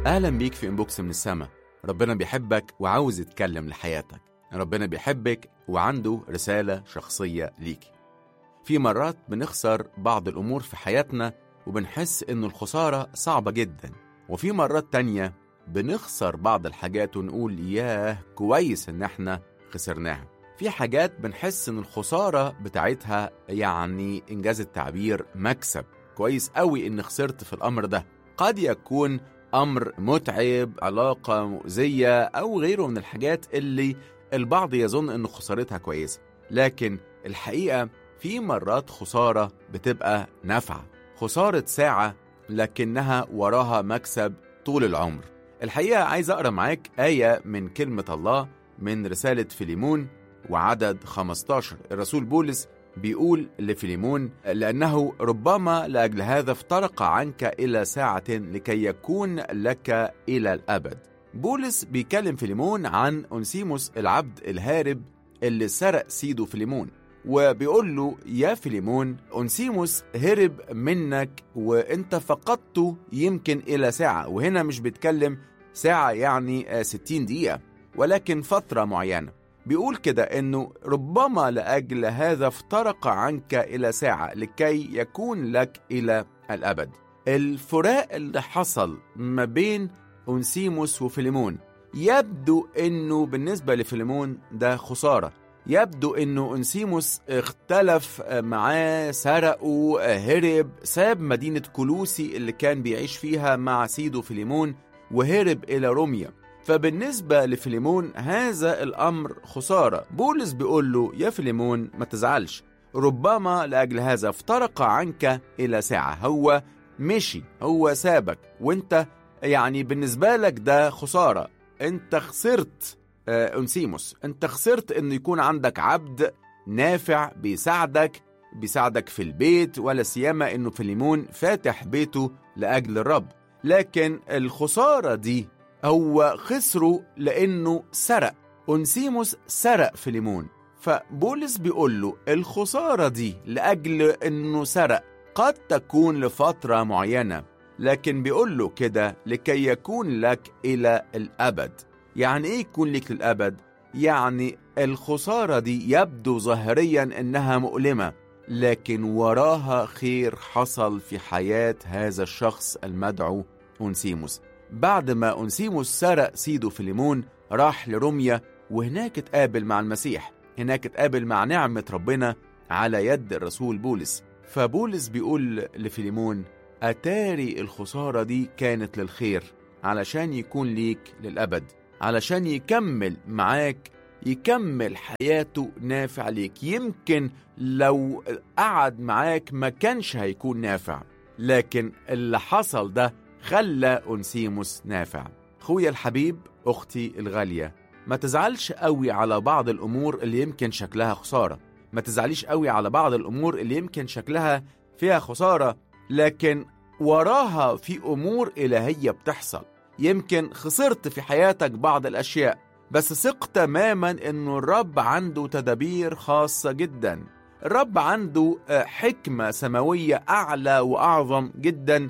اهلا بيك في انبوكس من السما ربنا بيحبك وعاوز يتكلم لحياتك ربنا بيحبك وعنده رسالة شخصية ليك في مرات بنخسر بعض الأمور في حياتنا وبنحس إن الخسارة صعبة جدا وفي مرات تانية بنخسر بعض الحاجات ونقول ياه كويس إن احنا خسرناها في حاجات بنحس إن الخسارة بتاعتها يعني إنجاز التعبير مكسب كويس قوي إن خسرت في الأمر ده قد يكون أمر متعب علاقة مؤذية أو غيره من الحاجات اللي البعض يظن إن خسارتها كويسة لكن الحقيقة في مرات خسارة بتبقى نافعة خسارة ساعة لكنها وراها مكسب طول العمر الحقيقة عايز أقرأ معاك آية من كلمة الله من رسالة فيليمون وعدد 15 الرسول بولس بيقول لفيليمون لأنه ربما لأجل هذا افترق عنك إلى ساعة لكي يكون لك إلى الأبد بولس بيكلم فيليمون عن أنسيموس العبد الهارب اللي سرق سيده فيليمون وبيقول له يا فيليمون أنسيموس هرب منك وانت فقدته يمكن إلى ساعة وهنا مش بيتكلم ساعة يعني 60 دقيقة ولكن فترة معينة بيقول كده انه ربما لاجل هذا افترق عنك الى ساعه لكي يكون لك الى الابد الفراق اللي حصل ما بين أنسيموس وفيليمون يبدو انه بالنسبه لفيليمون ده خساره يبدو انه انسيموس اختلف معاه سرقه هرب ساب مدينه كلوسي اللي كان بيعيش فيها مع سيده فيليمون وهرب الى روميا فبالنسبة لفيليمون هذا الأمر خسارة بولس بيقول له يا فيليمون ما تزعلش ربما لأجل هذا افترق عنك إلى ساعة هو مشي هو سابك وانت يعني بالنسبة لك ده خسارة انت خسرت آه أنسيموس انت خسرت انه يكون عندك عبد نافع بيساعدك بيساعدك في البيت ولا سيما انه فيليمون فاتح بيته لأجل الرب لكن الخسارة دي هو خسره لأنه سرق أنسيموس سرق فيليمون فبولس بيقول له الخسارة دي لأجل أنه سرق قد تكون لفترة معينة لكن بيقول له كده لكي يكون لك إلى الأبد يعني إيه يكون لك للأبد؟ يعني الخسارة دي يبدو ظاهريا إنها مؤلمة لكن وراها خير حصل في حياة هذا الشخص المدعو أنسيموس بعد ما أنسيموس سرق سيده فيليمون راح لروميا وهناك اتقابل مع المسيح هناك اتقابل مع نعمة ربنا على يد الرسول بولس فبولس بيقول لفيليمون أتاري الخسارة دي كانت للخير علشان يكون ليك للأبد علشان يكمل معاك يكمل حياته نافع ليك يمكن لو قعد معاك ما كانش هيكون نافع لكن اللي حصل ده خلى أنسيموس نافع خويا الحبيب أختي الغالية ما تزعلش قوي على بعض الأمور اللي يمكن شكلها خسارة ما تزعليش قوي على بعض الأمور اللي يمكن شكلها فيها خسارة لكن وراها في أمور إلهية بتحصل يمكن خسرت في حياتك بعض الأشياء بس ثق تماما أنه الرب عنده تدابير خاصة جدا الرب عنده حكمة سماوية أعلى وأعظم جدا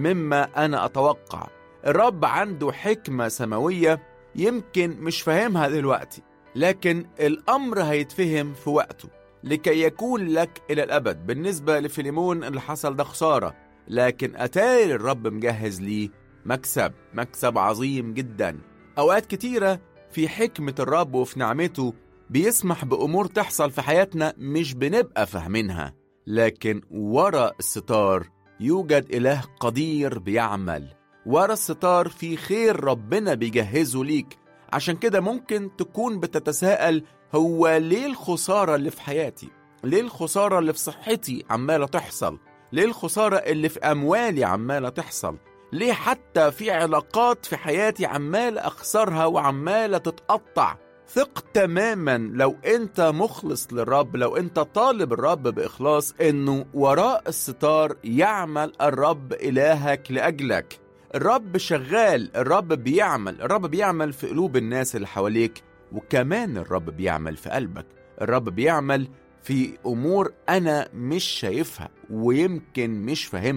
مما أنا أتوقع الرب عنده حكمة سماوية يمكن مش فاهمها دلوقتي لكن الأمر هيتفهم في وقته لكي يكون لك إلى الأبد بالنسبة لفيليمون اللي حصل ده خسارة لكن أتاري الرب مجهز ليه مكسب مكسب عظيم جدا أوقات كتيرة في حكمة الرب وفي نعمته بيسمح بأمور تحصل في حياتنا مش بنبقى فاهمينها لكن ورا الستار يوجد إله قدير بيعمل ورا الستار في خير ربنا بيجهزه ليك عشان كده ممكن تكون بتتساءل هو ليه الخسارة اللي في حياتي؟ ليه الخسارة اللي في صحتي عمالة تحصل؟ ليه الخسارة اللي في أموالي عمالة تحصل؟ ليه حتى في علاقات في حياتي عمال أخسرها وعمالة تتقطع؟ ثق تماما لو انت مخلص للرب لو انت طالب الرب باخلاص انه وراء الستار يعمل الرب الهك لاجلك الرب شغال الرب بيعمل الرب بيعمل في قلوب الناس اللي حواليك وكمان الرب بيعمل في قلبك الرب بيعمل في امور انا مش شايفها ويمكن مش فاهمها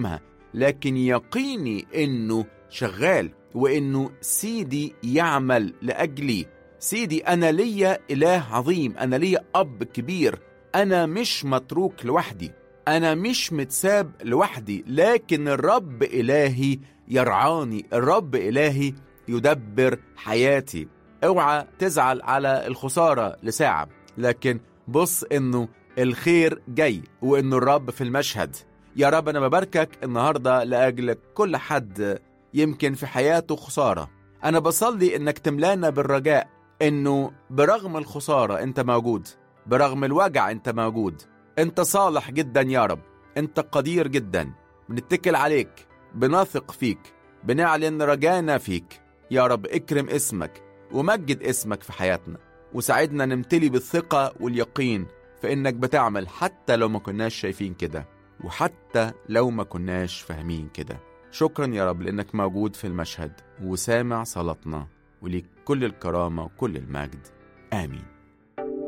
لكن يقيني انه شغال وانه سيدي يعمل لاجلي سيدي انا ليا اله عظيم انا ليا اب كبير انا مش متروك لوحدي انا مش متساب لوحدي لكن الرب الهي يرعاني الرب الهي يدبر حياتي اوعى تزعل على الخساره لساعه لكن بص انه الخير جاي وانه الرب في المشهد يا رب انا بباركك النهارده لاجل كل حد يمكن في حياته خساره انا بصلي انك تملانا بالرجاء انه برغم الخساره انت موجود برغم الوجع انت موجود انت صالح جدا يا رب انت قدير جدا بنتكل عليك بنثق فيك بنعلن رجانا فيك يا رب اكرم اسمك ومجد اسمك في حياتنا وساعدنا نمتلي بالثقة واليقين في انك بتعمل حتى لو ما كناش شايفين كده وحتى لو ما كناش فاهمين كده شكرا يا رب لانك موجود في المشهد وسامع صلاتنا وليك كل الكرامة وكل المجد آمين